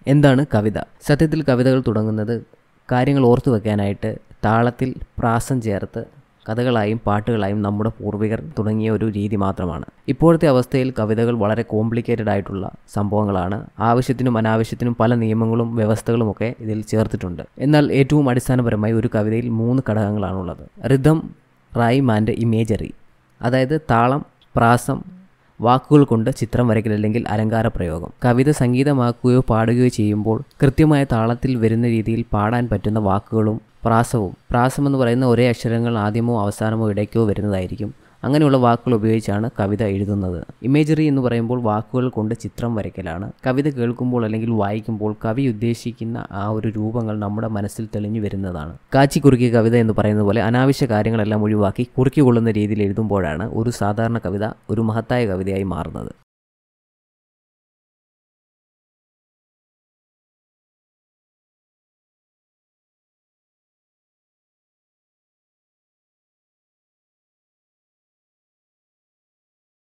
എന്താണ് കവിത സത്യത്തിൽ കവിതകൾ തുടങ്ങുന്നത് കാര്യങ്ങൾ ഓർത്തു വെക്കാനായിട്ട് താളത്തിൽ പ്രാസം ചേർത്ത് കഥകളായും പാട്ടുകളായും നമ്മുടെ പൂർവികർ തുടങ്ങിയ ഒരു രീതി മാത്രമാണ് ഇപ്പോഴത്തെ അവസ്ഥയിൽ കവിതകൾ വളരെ കോംപ്ലിക്കേറ്റഡ് ആയിട്ടുള്ള സംഭവങ്ങളാണ് ആവശ്യത്തിനും അനാവശ്യത്തിനും പല നിയമങ്ങളും വ്യവസ്ഥകളുമൊക്കെ ഇതിൽ ചേർത്തിട്ടുണ്ട് എന്നാൽ ഏറ്റവും അടിസ്ഥാനപരമായി ഒരു കവിതയിൽ മൂന്ന് ഘടകങ്ങളാണുള്ളത് റിതം റൈം ആൻഡ് ഇമേജറി അതായത് താളം പ്രാസം വാക്കുകൾ കൊണ്ട് ചിത്രം വരയ്ക്കൽ അല്ലെങ്കിൽ അലങ്കാര പ്രയോഗം കവിത സംഗീതമാക്കുകയോ പാടുകയോ ചെയ്യുമ്പോൾ കൃത്യമായ താളത്തിൽ വരുന്ന രീതിയിൽ പാടാൻ പറ്റുന്ന വാക്കുകളും പ്രാസവും പ്രാസം എന്ന് പറയുന്ന ഒരേ അക്ഷരങ്ങൾ ആദ്യമോ അവസാനമോ ഇടയ്ക്കോ വരുന്നതായിരിക്കും അങ്ങനെയുള്ള വാക്കുകൾ ഉപയോഗിച്ചാണ് കവിത എഴുതുന്നത് ഇമേജറി എന്ന് പറയുമ്പോൾ വാക്കുകൾ കൊണ്ട് ചിത്രം വരയ്ക്കലാണ് കവിത കേൾക്കുമ്പോൾ അല്ലെങ്കിൽ വായിക്കുമ്പോൾ കവി ഉദ്ദേശിക്കുന്ന ആ ഒരു രൂപങ്ങൾ നമ്മുടെ മനസ്സിൽ തെളിഞ്ഞു വരുന്നതാണ് കാച്ചി കുറുക്കിയ കവിത എന്ന് പറയുന്നത് പോലെ അനാവശ്യ കാര്യങ്ങളെല്ലാം ഒഴിവാക്കി കുറുക്കിക്കൊള്ളുന്ന രീതിയിൽ എഴുതുമ്പോഴാണ് ഒരു സാധാരണ കവിത ഒരു മഹത്തായ കവിതയായി മാറുന്നത്